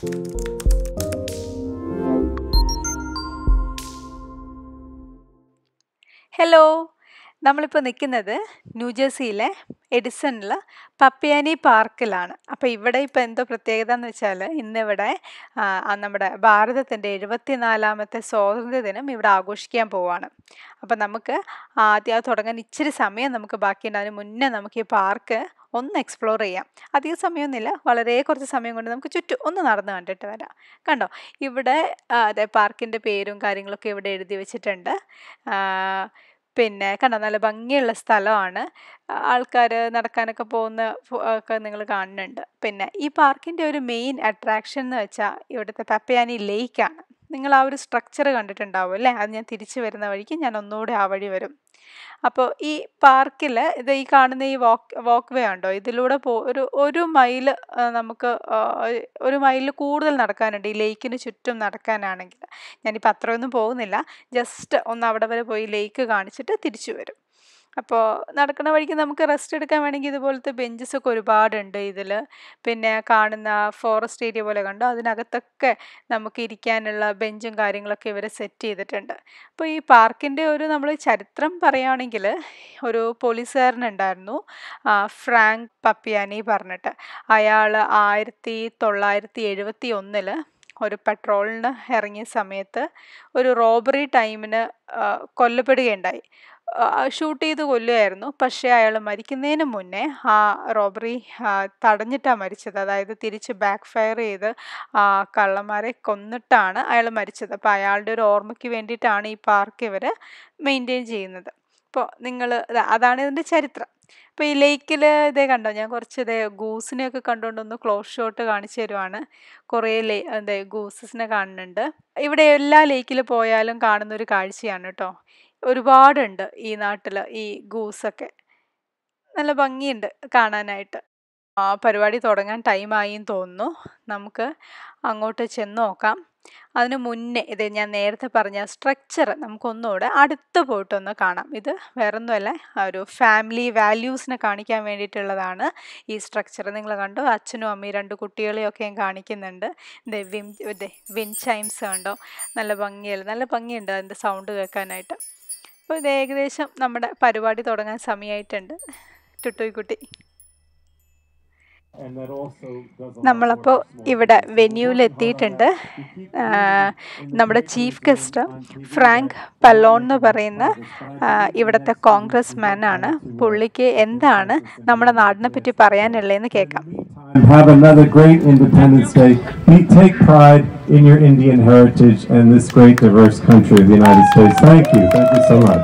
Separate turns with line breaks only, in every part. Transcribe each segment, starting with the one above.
Hello നമ്മളിപ്പോൾ നിൽക്കുന്നത് ന്യൂജേഴ്സിയിലെ എഡിസണിൽ പപ്പിയാനി പാർക്കിലാണ് അപ്പോൾ ഇവിടെ ഇപ്പോൾ എന്തോ പ്രത്യേകത എന്ന് വെച്ചാൽ ഇന്നിവിടെ ആ, ആ നമ്മുടെ ഭാരതത്തിൻ്റെ എഴുപത്തിനാലാമത്തെ സ്വാതന്ത്ര്യ ദിനം ഇവിടെ ആഘോഷിക്കാൻ പോവാണ് അപ്പോൾ നമുക്ക് ആദ്യം അത് തുടങ്ങാൻ ഇച്ചിരി സമയം നമുക്ക് ബാക്കിയുണ്ട് അതിന് മുന്നേ നമുക്ക് ഈ പാർക്ക് ഒന്ന് എക്സ്പ്ലോർ ചെയ്യാം അധികം സമയമൊന്നുമില്ല വളരെ കുറച്ച് സമയം കൊണ്ട് നമുക്ക് ചുറ്റും ഒന്ന് നടന്ന് കണ്ടിട്ട് വരാം കണ്ടോ ഇവിടെ ആ, അതെ പാർക്കിൻ്റെ പേരും കാര്യങ്ങളൊക്കെ ഇവിടെ എഴുതി വെച്ചിട്ടുണ്ട് ആ, പിന്നെ കണ്ടോ നല്ല ഭംഗിയുള്ള സ്ഥലമാണ് ആൾക്കാർ നടക്കാനൊക്കെ പോകുന്ന ഫോ- ഒക്കെ നിങ്ങൾ കാണുന്നുണ്ട് പിന്നെ ഈ പാർക്കിൻ്റെ ഒരു മെയിൻ അട്രാക്ഷൻ എന്ന് വെച്ചാൽ ഇവിടുത്തെ പപ്പയാനി ലേക്കാണ് നിങ്ങൾ ആ ഒരു സ്ട്രക്ചർ കണ്ടിട്ടുണ്ടാവും അല്ലേ അത് ഞാൻ തിരിച്ചു വരുന്ന വഴിക്ക് ഞാൻ ഒന്നുകൂടെ ആ വഴി വരും അപ്പോൾ ഈ പാർക്കിൽ ഇത് ഈ കാണുന്ന ഈ വാക്ക് വാക്ക് വേ ഉണ്ടോ ഇതിലൂടെ പോ ഒരു ഒരു മൈൽ നമുക്ക് ആ, ഒരു മൈലിൽ കൂടുതൽ നടക്കാനുണ്ട് ഈ ലേക്കിന് ചുറ്റും നടക്കാനാണെങ്കിൽ ഞാനിപ്പോൾ അത്രയൊന്നും പോകുന്നില്ല ജസ്റ്റ് ഒന്ന് അവിടെ വരെ പോയി ലേക്ക് കാണിച്ചിട്ട് തിരിച്ചു വരും അപ്പോൾ നടക്കുന്ന വഴിക്ക് നമുക്ക് റെസ്റ്റ് എടുക്കാൻ വേണമെങ്കിൽ ഇതുപോലത്തെ ബെഞ്ചസ് ഒക്കെ ഒരുപാടുണ്ട് ഇതിൽ പിന്നെ കാണുന്ന ഫോറസ്റ്റ് ഏരിയ പോലെ കണ്ടോ അതിനകത്തൊക്കെ നമുക്ക് ഇരിക്കാനുള്ള ബെഞ്ചും കാര്യങ്ങളൊക്കെ ഇവർ സെറ്റ് ചെയ്തിട്ടുണ്ട് അപ്പോൾ ഈ പാർക്കിൻ്റെ ഒരു നമ്മൾ ചരിത്രം പറയുകയാണെങ്കിൽ ഒരു പോലീസുകാരനുണ്ടായിരുന്നു ആ, ഫ്രാങ്ക് പപ്പിയാനി പറഞ്ഞിട്ട് അയാൾ ആയിരത്തി തൊള്ളായിരത്തി എഴുപത്തി ഒന്നിൽ ഒരു പെട്രോളിന് ഇറങ്ങിയ സമയത്ത് ഒരു റോബറി ടൈമിന് ആ, കൊല്ലപ്പെടുകയുണ്ടായി ഷൂട്ട് ചെയ്ത് കൊല്ലുമായിരുന്നു പക്ഷേ അയാൾ മരിക്കുന്നതിന് മുന്നേ ആ റോബറി തടഞ്ഞിട്ടാണ് മരിച്ചത് അതായത് തിരിച്ച് ബാക്ക് ഫയർ ചെയ്ത് ആ കള്ളന്മാരെ കൊന്നിട്ടാണ് അയാൾ മരിച്ചത് അപ്പോൾ അയാളുടെ ഒരു ഓർമ്മയ്ക്ക് വേണ്ടിയിട്ടാണ് ഈ പാർക്ക് ഇവർ മെയിൻറ്റെയിൻ ചെയ്യുന്നത് അപ്പോൾ നിങ്ങൾ അതാണ് ഇതിൻ്റെ ചരിത്രം അപ്പോൾ ഈ ലേക്കിൽ ഇതേ കണ്ടോ ഞാൻ കുറച്ച് ഇതേ ഗൂസിനെയൊക്കെ കണ്ടുകൊണ്ടൊന്ന് ക്ലോസ് ഷോട്ട് കാണിച്ചു തരുവാണ് കുറേ ലേ എന്താ ഗൂസസിനെ കാണുന്നുണ്ട് ഇവിടെ എല്ലാ ലേക്കിൽ പോയാലും കാണുന്ന ഒരു കാഴ്ചയാണ് കേട്ടോ ഒരുപാടുണ്ട് ഈ നാട്ടിൽ ഈ ഗൂസൊക്കെ നല്ല ഭംഗിയുണ്ട് കാണാനായിട്ട് ആ പരിപാടി തുടങ്ങാൻ ടൈമായി എന്ന് തോന്നുന്നു നമുക്ക് അങ്ങോട്ട് ചെന്ന് നോക്കാം അതിന് മുന്നേ ഇത് ഞാൻ നേരത്തെ പറഞ്ഞ സ്ട്രക്ചർ നമുക്കൊന്നുകൂടെ അടുത്ത് പോയിട്ടൊന്ന് കാണാം ഇത് വേറൊന്നുമല്ല ആ ഒരു ഫാമിലി വാല്യൂസിനെ കാണിക്കാൻ വേണ്ടിയിട്ടുള്ളതാണ് ഈ സ്ട്രക്ചർ നിങ്ങൾ കണ്ടു അച്ഛനും അമ്മയും രണ്ട് കുട്ടികളെയൊക്കെയും കാണിക്കുന്നുണ്ട് ഇത് വിം ഇത് വിൻ ചൈംസ് ഉണ്ടോ നല്ല ഭംഗിയല്ല നല്ല ഭംഗിയുണ്ട് അതിൻ്റെ സൗണ്ട് കേൾക്കാനായിട്ട് അപ്പോൾ ഇത് ഏകദേശം നമ്മുടെ പരിപാടി തുടങ്ങാൻ സമയമായിട്ടുണ്ട് ടുട്ടോയ്ക്കുട്ടി നമ്മളപ്പോൾ ഇവിടെ വെന്യൂവിൽ എത്തിയിട്ടുണ്ട് ആ, നമ്മുടെ ചീഫ് ഗസ്റ്റ് ഫ്രാങ്ക് പല്ലോൺ എന്ന് പറയുന്ന ആ, ഇവിടുത്തെ കോൺഗ്രസ് ആണ് പുള്ളിക്ക് എന്താണ് നമ്മുടെ നാടിനെ പറ്റി പറയാനുള്ളതെന്ന് കേൾക്കാം
and have another great Independence Day. We take pride in your Indian heritage and this great diverse country of the United States. Thank you. Thank you so much.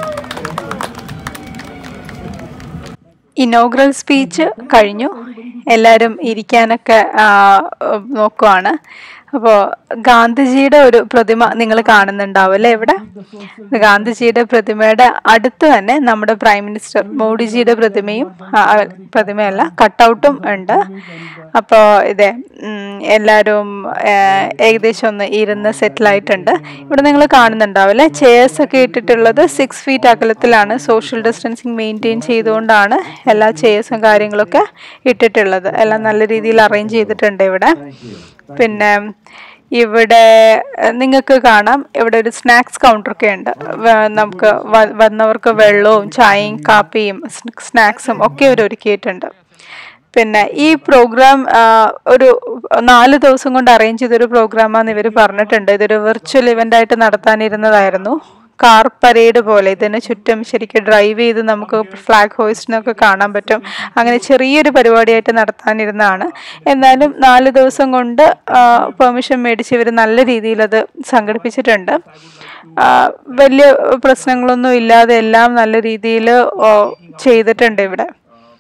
Inaugural speech കഴിഞ്ഞു എല്ലാവരും ഇരിക്കാനൊക്കെ ആ, നോക്കുവാണ് അപ്പോൾ ഗാന്ധിജിയുടെ ഒരു പ്രതിമ നിങ്ങൾ കാണുന്നുണ്ടാവും അല്ലേ ഇവിടെ ഗാന്ധിജിയുടെ പ്രതിമയുടെ അടുത്ത് തന്നെ നമ്മുടെ പ്രൈം മിനിസ്റ്റർ മോഡിജിയുടെ പ്രതിമയും ആ, പ്രതിമയല്ല കട്ടൗട്ടും ഉണ്ട് അപ്പോൾ ഇതേ ഉം, എല്ലാവരും ആ, ഏകദേശം ഒന്ന് ഇരുന്ന് സെറ്റിലായിട്ടുണ്ട് ഇവിടെ നിങ്ങൾ കാണുന്നുണ്ടാവും അല്ലേ ചെയർസ് ഒക്കെ ഇട്ടിട്ടുള്ളത് സിക്സ് ഫീറ്റ് അകലത്തിലാണ് സോഷ്യൽ ഡിസ്റ്റൻസിങ് മെയിൻറ്റെയിൻ ചെയ്തുകൊണ്ടാണ് എല്ലാ ചെയർസും കാര്യങ്ങളൊക്കെ ഇട്ടിട്ടുള്ളത് എല്ലാം നല്ല രീതിയിൽ അറേഞ്ച് ചെയ്തിട്ടുണ്ട് ഇവിടെ പിന്നെ ഇവിടെ നിങ്ങൾക്ക് കാണാം ഇവിടെ ഒരു സ്നാക്സ് കൗണ്ടറൊക്കെ ഉണ്ട് വ- നമുക്ക് വ- വന്നവർക്ക് വെള്ളവും ചായയും കാപ്പിയും സ്നാക്സും ഒക്കെ ഇവർ ഒരുക്കിയിട്ടുണ്ട് പിന്നെ ഈ പ്രോഗ്രാം ഒരു നാല് ദിവസം കൊണ്ട് അറേഞ്ച് ചെയ്തൊരു പ്രോഗ്രാമാന്ന് ഇവർ പറഞ്ഞിട്ടുണ്ട് ഇതൊരു വിർച്വൽ ഇവൻ്റ് ആയിട്ട് നടത്താനിരുന്നതായിരുന്നു കാർ പരേഡ് പോലെ ഇതിന് ചുറ്റും ശരിക്കും ഡ്രൈവ് ചെയ്ത് നമുക്ക് ഫ്ലാഗ് ഹോയിസ്റ്റിനൊക്കെ കാണാൻ പറ്റും അങ്ങനെ ചെറിയൊരു പരിപാടിയായിട്ട് നടത്താനിരുന്നതാണ് എന്നാലും നാല് ദിവസം കൊണ്ട് പെർമിഷൻ മേടിച്ച് ഇവർ നല്ല രീതിയിൽ അത് സംഘടിപ്പിച്ചിട്ടുണ്ട് ആ, വലിയ പ്രശ്നങ്ങളൊന്നും ഇല്ലാതെ എല്ലാം നല്ല രീതിയിൽ ചെയ്തിട്ടുണ്ട് ഇവിടെ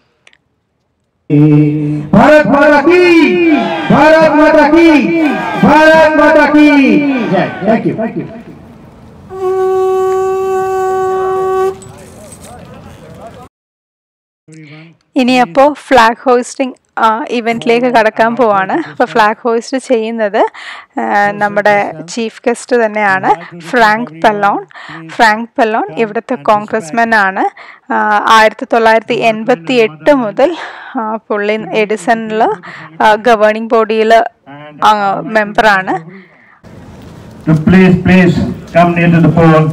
भारत माता की भारत माता की भारत माता की जय थैंक यू थैंक यू
ഇനിയപ്പോൾ ഫ്ലാഗ് ഹോയിസ്റ്റിംഗ് ഇവൻറ്റിലേക്ക് കടക്കാൻ പോവാണ് അപ്പോൾ ഫ്ലാഗ് ഹോയിസ്റ്റ് ചെയ്യുന്നത് ആ, നമ്മുടെ ചീഫ് ഗസ്റ്റ് തന്നെയാണ് ഫ്രാങ്ക് പെല്ലോൺ ഫ്രാങ്ക് പെല്ലോൺ ഇവിടുത്തെ കോൺഗ്രസ്മാൻ ആണ് ആ, ആയിരത്തി തൊള്ളായിരത്തി എൺപത്തി എട്ട് മുതൽ ആ, പുള്ളി എഡിസണിൽ ഗവേണിംഗ് ബോഡിയിൽ മെമ്പറാണ്
To please, please come near to the pole.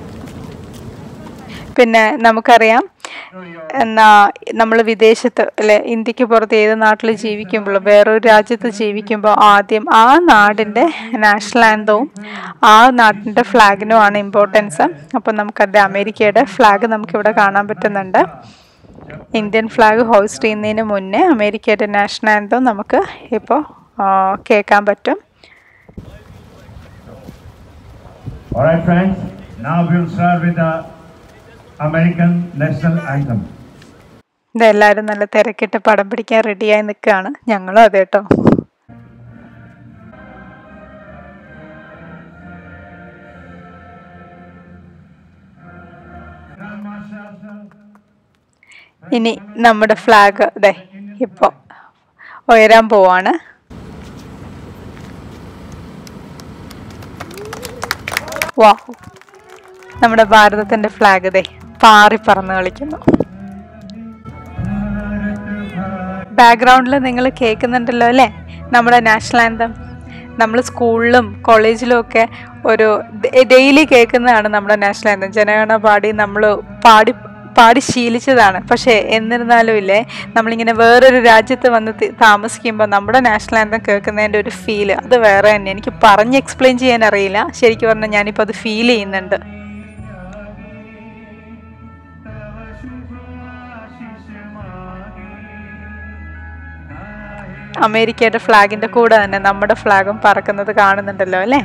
പിന്നെ നമുക്കറിയാം എന്നാ നമ്മൾ വിദേശത്ത് അല്ലെ ഇന്ത്യക്ക് പുറത്ത് ഏത് നാട്ടിൽ ജീവിക്കുമ്പോഴും വേറൊരു രാജ്യത്ത് ജീവിക്കുമ്പോൾ ആദ്യം ആ നാടിൻ്റെ നാഷണൽ ആന്തവും ആ നാടിൻ്റെ ഫ്ലാഗിനും ആണ് ഇമ്പോർട്ടൻസ് അപ്പം നമുക്കത് അമേരിക്കയുടെ ഫ്ലാഗ് നമുക്കിവിടെ കാണാൻ പറ്റുന്നുണ്ട് ഇന്ത്യൻ ഫ്ലാഗ് ഹോസ്റ്റ് ചെയ്യുന്നതിന് മുന്നേ അമേരിക്കയുടെ നാഷണൽ ആന്തം നമുക്ക് ഇപ്പോൾ കേൾക്കാൻ പറ്റും
All right, friends. Now we'll start with the American national anthem.
ഇതെല്ലാവരും നല്ല തിരക്കിട്ട് പടം പിടിക്കാൻ റെഡിയായി നിൽക്കുകയാണ് ഞങ്ങളും അതെ കേട്ടോ ഇനി നമ്മുടെ ഫ്ലാഗ് അതെ ഇപ്പോൾ ഉയരാൻ പോവാണ് വാ നമ്മുടെ ഭാരതത്തിന്റെ ഫ്ലാഗ് ദേ പാറി പറന്ന് കളിക്കുന്നു ബാക്ക്ഗ്രൗണ്ടിൽ നിങ്ങൾ കേൾക്കുന്നുണ്ടല്ലോ അല്ലേ നമ്മുടെ നാഷണൽ ആന്തം നമ്മൾ സ്കൂളിലും കോളേജിലും ഒക്കെ ഒരു ഡെയിലി കേൾക്കുന്നതാണ് നമ്മുടെ നാഷണൽ ആന്തം ജനഗണ പാടി നമ്മൾ പാടി പാടി ശീലിച്ചതാണ് പക്ഷേ എന്നിരുന്നാലും ഇല്ലേ നമ്മളിങ്ങനെ വേറൊരു രാജ്യത്ത് വന്ന് തി- താമസിക്കുമ്പോൾ നമ്മുടെ നാഷണൽ ആന്തം കേൾക്കുന്നതിൻ്റെ ഒരു ഫീല് അത് വേറെ തന്നെ എനിക്ക് പറഞ്ഞ് എക്സ്പ്ലെയിൻ ചെയ്യാൻ അറിയില്ല ശരിക്കും പറഞ്ഞാൽ ഞാനിപ്പോൾ അത് ഫീൽ ചെയ്യുന്നുണ്ട് അമേരിക്കയുടെ ഫ്ലാഗിന്റെ കൂടെ തന്നെ നമ്മുടെ ഫ്ലാഗും പറക്കുന്നത് കാണുന്നുണ്ടല്ലോ അല്ലേ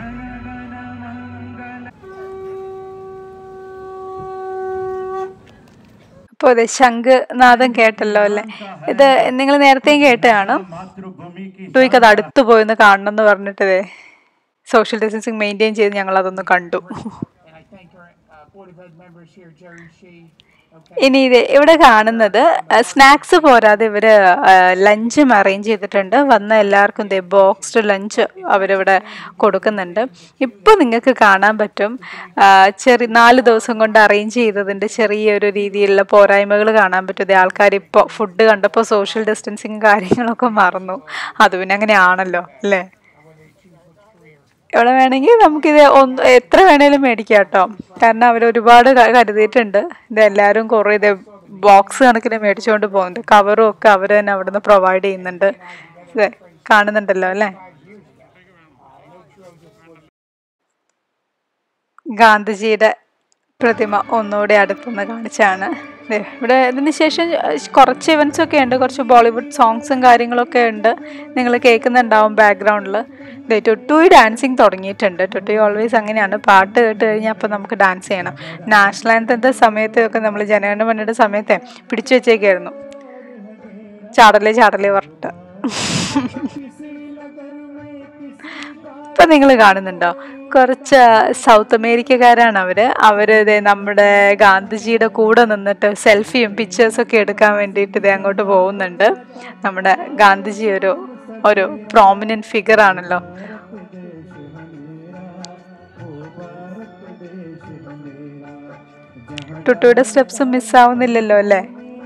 അപ്പോൾ അതെ ശംഖനാഥം കേട്ടല്ലോ അല്ലേ ഇത് നിങ്ങൾ നേരത്തെയും കേട്ട് കാണും ടൂയ്ക്ക് അത് അടുത്ത് പോയിന്ന് കാണണം എന്ന് പറഞ്ഞിട്ട് സോഷ്യൽ ഡിസ്റ്റൻസിങ് മെയിൻറ്റെയിൻ ചെയ്ത് ഞങ്ങൾ അതൊന്ന് കണ്ടു
And I thank our uh, Board of Ed members here, Jerry Shee. Okay.
ഇനി ഇത് ഇവിടെ കാണുന്നത് സ്നാക്സ് പോരാതെ ഇവര് ലഞ്ചും അറേഞ്ച് ചെയ്തിട്ടുണ്ട് വന്ന എല്ലാവർക്കും ദേ ബോക്സ്ഡ് ലഞ്ച് അവരിവിടെ കൊടുക്കുന്നുണ്ട് ഇപ്പൊ നിങ്ങൾക്ക് കാണാൻ പറ്റും ആ, ചെറിയ നാല് ദിവസം കൊണ്ട് അറേഞ്ച് ചെയ്തതിന്റെ ചെറിയൊരു രീതിയിലുള്ള പോരായ്മകൾ കാണാൻ പറ്റും ദേ ആൾക്കാർ ഇപ്പോൾ ഫുഡ് കണ്ടപ്പോൾ സോഷ്യൽ ഡിസ്റ്റൻസിങ് കാര്യങ്ങളൊക്കെ മറന്നു അത് പിന്നെ അങ്ങനെയാണല്ലോ അല്ലേ ഇവിടെ വേണമെങ്കിൽ നമുക്കിത് ഒന്ന് എത്ര വേണേലും മേടിക്കാം കേട്ടോ കാരണം അവർ ഒരുപാട് ക- കരുതിയിട്ടുണ്ട് ഇത് എല്ലാവരും കുറേ ഇത് ബോക്സ് കണക്കിന് മേടിച്ചുകൊണ്ട് പോകുന്നുണ്ട് കവറും ഒക്കെ അവർ തന്നെ അവിടുന്ന് പ്രൊവൈഡ് ചെയ്യുന്നുണ്ട് ഇത് കാണുന്നുണ്ടല്ലോ അല്ലേ ഗാന്ധിജിയുടെ പ്രതിമ ഒന്നുകൂടി അടുത്തുനിന്ന് കാണിച്ചാണ് ദേ, ഇവിടെ ഇതിന് ശേഷം കുറച്ച് ഇവൻറ്റ്സ് ഒക്കെ ഉണ്ട് കുറച്ച് ബോളിവുഡ് സോങ്സും കാര്യങ്ങളൊക്കെ ഉണ്ട് നിങ്ങൾ കേൾക്കുന്നുണ്ടാവും ബാക്ക്ഗ്രൗണ്ടിൽ ദേ ടുട്ടുയി ഡാൻസിങ് തുടങ്ങിയിട്ടുണ്ട് ടുട്ടുയി ഓൾവേസ് അങ്ങനെയാണ് പാട്ട് കേട്ട് കഴിഞ്ഞാൽ അപ്പോൾ നമുക്ക് ഡാൻസ് ചെയ്യണം നാഷണൽ ആന്തത്തെ സമയത്തൊക്കെ നമ്മൾ ജനഗണമനയുടെ സമയത്തെ പിടിച്ചു വെച്ചേക്കായിരുന്നു ചാടലേ ചാടലേ പറഞ്ഞിട്ട് ഇപ്പൊ നിങ്ങൾ കാണുന്നുണ്ടോ കുറച്ച് സൗത്ത് അമേരിക്കക്കാരാണ് അവര് അവര് ദേ നമ്മുടെ ഗാന്ധിജിയുടെ കൂടെ നിന്നിട്ട് സെൽഫിയും പിക്ചേഴ്സൊക്കെ എടുക്കാൻ വേണ്ടിയിട്ട് ഇത് അങ്ങോട്ട് പോകുന്നുണ്ട് നമ്മുടെ ഗാന്ധിജി ഒരു ഒരു പ്രോമിനന്റ് ഫിഗർ ആണല്ലോ ടുട്ടുയുടെ സ്റ്റെപ്സ് മിസ്സാവുന്നില്ലല്ലോ അല്ലേ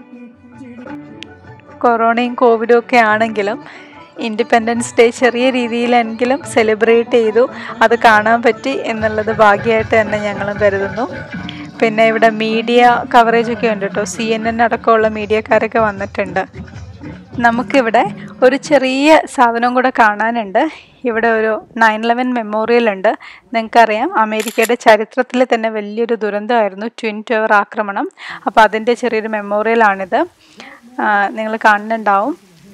കൊറോണയും കോവിഡും ഒക്കെ ആണെങ്കിലും ഇൻഡിപെൻഡൻസ് ഡേ ചെറിയ രീതിയിലെങ്കിലും സെലിബ്രേറ്റ് ചെയ്തു അത് കാണാൻ പറ്റി എന്നുള്ളത് ഭാഗ്യമായിട്ട് തന്നെ ഞങ്ങളും കരുതുന്നു പിന്നെ ഇവിടെ മീഡിയ കവറേജ് ഒക്കെ ഉണ്ട് കേട്ടോ സി എൻ എൻ അടക്കമുള്ള മീഡിയക്കാരൊക്കെ വന്നിട്ടുണ്ട് നമുക്കിവിടെ ഒരു ചെറിയ സാധനം കൂടെ കാണാനുണ്ട് ഇവിടെ ഒരു നയൻ ഇലവൻ മെമ്മോറിയൽ ഉണ്ട് നിങ്ങൾക്കറിയാം അമേരിക്കയുടെ ചരിത്രത്തിൽ തന്നെ വലിയൊരു ദുരന്തമായിരുന്നു ട്വിൻ ടവർ ആക്രമണം അപ്പോൾ അതിൻ്റെ ചെറിയൊരു മെമ്മോറിയലാണിത് നിങ്ങൾ കാണുന്നുണ്ടാവും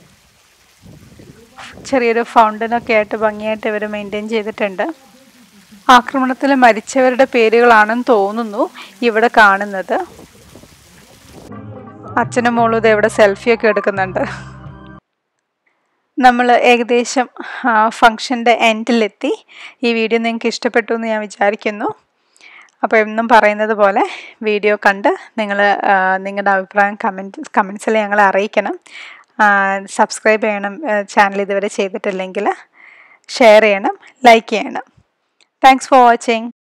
ചെറിയൊരു ഫൗണ്ടനൊക്കെ ആയിട്ട് ഭംഗിയായിട്ട് ഇവർ മെയിൻറ്റെയിൻ ചെയ്തിട്ടുണ്ട് ആക്രമണത്തിൽ മരിച്ചവരുടെ പേരുകളാണെന്ന് തോന്നുന്നു ഇവിടെ കാണുന്നത് അച്ഛനും മോളും ഇത് ഇവിടെ സെൽഫിയൊക്കെ എടുക്കുന്നുണ്ട് നമ്മൾ ഏകദേശം ഫങ്ഷൻ്റെ എൻഡിലെത്തി ഈ വീഡിയോ നിങ്ങൾക്ക് ഇഷ്ടപ്പെട്ടു എന്ന് ഞാൻ വിചാരിക്കുന്നു അപ്പോൾ എന്നും പറയുന്നത് പോലെ വീഡിയോ കണ്ട് നിങ്ങൾ നിങ്ങളുടെ അഭിപ്രായം കമൻറ്റ് കമൻസിൽ ഞങ്ങളെ അറിയിക്കണം സബ്സ്ക്രൈബ് ചെയ്യണം ചാനൽ ഇതുവരെ ചെയ്തിട്ടില്ലെങ്കിൽ ഷെയർ ചെയ്യണം ലൈക്ക് ചെയ്യണം താങ്ക്സ് ഫോർ വാച്ചിങ്